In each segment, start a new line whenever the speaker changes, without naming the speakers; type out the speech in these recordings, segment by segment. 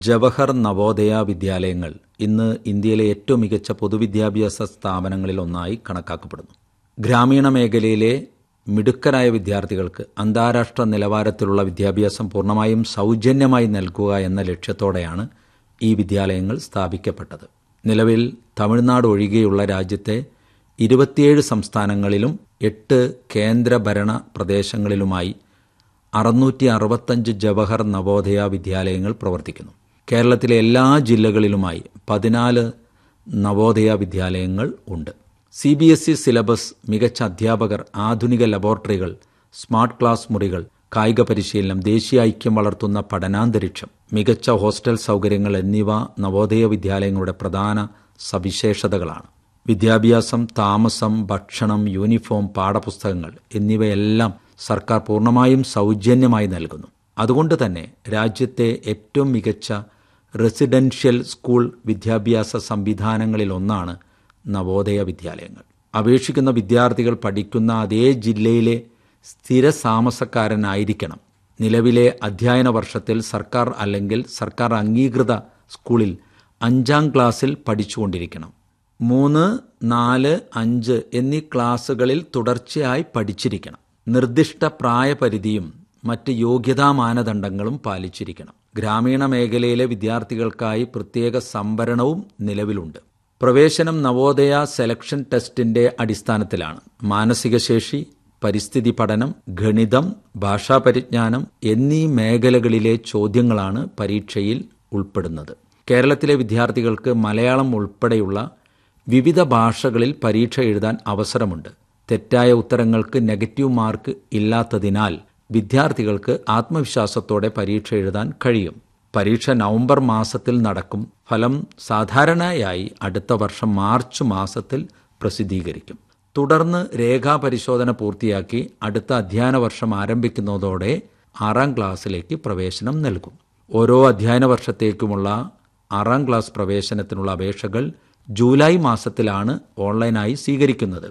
ജവഹർ നവോദയ വിദ്യാലയങ്ങൾ ഇന്ന് ഇന്ത്യയിലെ ഏറ്റവും മികച്ച പൊതുവിദ്യാഭ്യാസ സ്ഥാപനങ്ങളിൽ ഒന്നായി കണക്കാക്കപ്പെടുന്നു ഗ്രാമീണ മേഖലയിലെ മിടുക്കരായ വിദ്യാർത്ഥികൾക്ക് അന്താരാഷ്ട്ര നിലവാരത്തിലുള്ള വിദ്യാഭ്യാസം പൂർണ്ണമായും സൗജന്യമായി നൽകുക എന്ന ലക്ഷ്യത്തോടെയാണ് ഈ വിദ്യാലയങ്ങൾ സ്ഥാപിക്കപ്പെട്ടത് നിലവിൽ തമിഴ്നാട് ഒഴികെയുള്ള രാജ്യത്തെ ഇരുപത്തിയേഴ് സംസ്ഥാനങ്ങളിലും എട്ട് കേന്ദ്രഭരണ പ്രദേശങ്ങളിലുമായി അറുന്നൂറ്റി അറുപത്തഞ്ച് ജവഹർ നവോദയ വിദ്യാലയങ്ങൾ പ്രവർത്തിക്കുന്നു കേരളത്തിലെ എല്ലാ ജില്ലകളിലുമായി പതിനാല് നവോദയ വിദ്യാലയങ്ങൾ ഉണ്ട് C B S E syllabus മികച്ച അധ്യാപകർ ആധുനിക ലബോറട്ടറികൾ സ്മാർട്ട് ക്ലാസ് മുറികൾ കായിക പരിശീലനം ദേശീയ ഐക്യം വളർത്തുന്ന പഠനാന്തരീക്ഷം മികച്ച ഹോസ്റ്റൽ സൗകര്യങ്ങൾ എന്നിവ നവോദയ വിദ്യാലയങ്ങളുടെ പ്രധാന സവിശേഷതകളാണ് വിദ്യാഭ്യാസം താമസം ഭക്ഷണം യൂണിഫോം പാഠപുസ്തകങ്ങൾ എന്നിവയെല്ലാം സർക്കാർ പൂർണ്ണമായും സൗജന്യമായി നൽകുന്നു അതുകൊണ്ട് തന്നെ രാജ്യത്തെ ഏറ്റവും മികച്ച റെസിഡൻഷ്യൽ സ്കൂൾ വിദ്യാഭ്യാസ സംവിധാനങ്ങളിലൊന്നാണ് നവോദയ വിദ്യാലയങ്ങൾ അപേക്ഷിക്കുന്ന വിദ്യാർത്ഥികൾ പഠിക്കുന്ന അതേ ജില്ലയിലെ സ്ഥിര താമസക്കാരനായിരിക്കണം നിലവിലെ അധ്യയന വർഷത്തിൽ സർക്കാർ അല്ലെങ്കിൽ സർക്കാർ അംഗീകൃത സ്കൂളിൽ അഞ്ചാം ക്ലാസ്സിൽ പഠിച്ചുകൊണ്ടിരിക്കണം മൂന്ന് നാല് അഞ്ച് എന്നീ ക്ലാസ്സുകളിൽ തുടർച്ചയായി പഠിച്ചിരിക്കണം നിർദ്ദിഷ്ട പ്രായപരിധിയും മറ്റ് യോഗ്യതാ മാനദണ്ഡങ്ങളും പാലിച്ചിരിക്കണം ഗ്രാമീണ മേഖലയിലെ വിദ്യാർത്ഥികൾക്കായി പ്രത്യേക സംവരണവും നിലവിലുണ്ട് പ്രവേശനം നവോദയ സെലക്ഷൻ ടെസ്റ്റിന്റെ അടിസ്ഥാനത്തിലാണ് മാനസിക ശേഷി പരിസ്ഥിതി പഠനം ഗണിതം ഭാഷാ പരിജ്ഞാനം എന്നീ മേഖലകളിലെ ചോദ്യങ്ങളാണ് പരീക്ഷയിൽ ഉൾപ്പെടുന്നത് കേരളത്തിലെ വിദ്യാർത്ഥികൾക്ക് മലയാളം ഉൾപ്പെടെയുള്ള വിവിധ ഭാഷകളിൽ പരീക്ഷ എഴുതാൻ അവസരമുണ്ട് തെറ്റായ ഉത്തരങ്ങൾക്ക് നെഗറ്റീവ് മാർക്ക് ഇല്ലാത്തതിനാൽ വിദ്യാർത്ഥികൾക്ക് ആത്മവിശ്വാസത്തോടെ പരീക്ഷ എഴുതാൻ കഴിയും പരീക്ഷ നവംബർ മാസത്തിൽ നടക്കും ഫലം സാധാരണയായി അടുത്ത വർഷം മാർച്ച് മാസത്തിൽ പ്രസിദ്ധീകരിക്കും തുടർന്ന് രേഖാപരിശോധന പൂർത്തിയാക്കി അടുത്ത അധ്യയന വർഷം ആരംഭിക്കുന്നതോടെ ആറാം ക്ലാസ്സിലേക്ക് പ്രവേശനം നൽകും ഓരോ അധ്യയന വർഷത്തേക്കുമുള്ള ആറാം ക്ലാസ് പ്രവേശനത്തിനുള്ള അപേക്ഷകൾ ജൂലൈ മാസത്തിലാണ് ഓൺലൈനായി സ്വീകരിക്കുന്നത്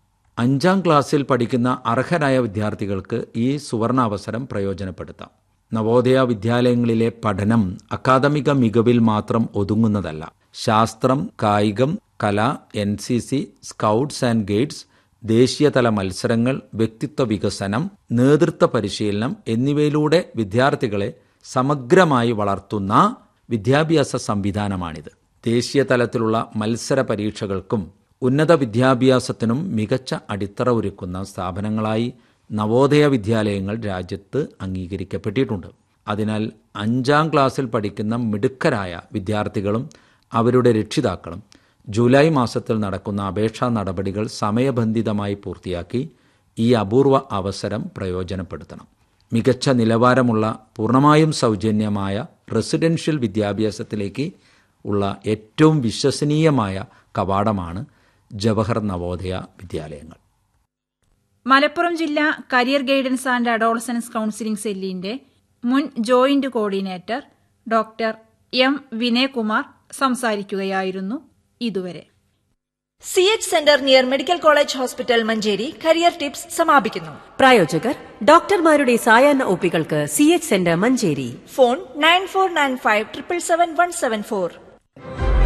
അഞ്ചാം ക്ലാസ്സിൽ പഠിക്കുന്ന അർഹരായ വിദ്യാർത്ഥികൾക്ക് ഈ സുവർണാവസരം പ്രയോജനപ്പെടുത്താം നവോദയ വിദ്യാലയങ്ങളിലെ പഠനം അക്കാദമിക മികവിൽ മാത്രം ഒതുങ്ങുന്നതല്ല ശാസ്ത്രം കായികം കല N C C scouts and guides ദേശീയതല മത്സരങ്ങൾ വ്യക്തിത്വ വികസനം നേതൃത്വ പരിശീലനം എന്നിവയിലൂടെ വിദ്യാർത്ഥികളെ സമഗ്രമായി വളർത്തുന്ന വിദ്യാഭ്യാസ സംവിധാനമാണിത് ദേശീയ തലത്തിലുള്ള മത്സര പരീക്ഷകൾക്കും ഉന്നത വിദ്യാഭ്യാസത്തിനും മികച്ച അടിത്തറ ഒരുക്കുന്ന സ്ഥാപനങ്ങളായി നവോദയ വിദ്യാലയങ്ങൾ രാജ്യത്ത് അംഗീകരിക്കപ്പെട്ടിട്ടുണ്ട് അതിനാൽ അഞ്ചാം ക്ലാസ്സിൽ പഠിക്കുന്ന മിടുക്കരായ വിദ്യാർത്ഥികളും അവരുടെ രക്ഷിതാക്കളും ജൂലൈ മാസത്തിൽ നടക്കുന്ന അപേക്ഷാ നടപടികൾ സമയബന്ധിതമായി പൂർത്തിയാക്കി ഈ അപൂർവ അവസരം പ്രയോജനപ്പെടുത്തണം മികച്ച നിലവാരമുള്ള പൂർണ്ണമായും സൗജന്യമായ റെസിഡൻഷ്യൽ വിദ്യാഭ്യാസത്തിലേക്ക് ഉള്ള ഏറ്റവും വിശ്വസനീയമായ കവാടമാണ് ജവഹർ നവോദയ വിദ്യാലയങ്ങൾ
മലപ്പുറം ജില്ലാ career guidance and adolescence counselling സെല്ലിന്റെ മുൻ joint coordinator doctor M Vinayakumar സംസാരിക്കുകയായിരുന്നു ഇതുവരെ
C H centre near medical college hospital Manjeri career tips സമാപിക്കുന്നു
പ്രായോജകർ ഡോക്ടർമാരുടെ സായാഹ്ന ഒപ്പികൾക്ക് C H centre Manjeri
phone nine four nine five triple seven one seven four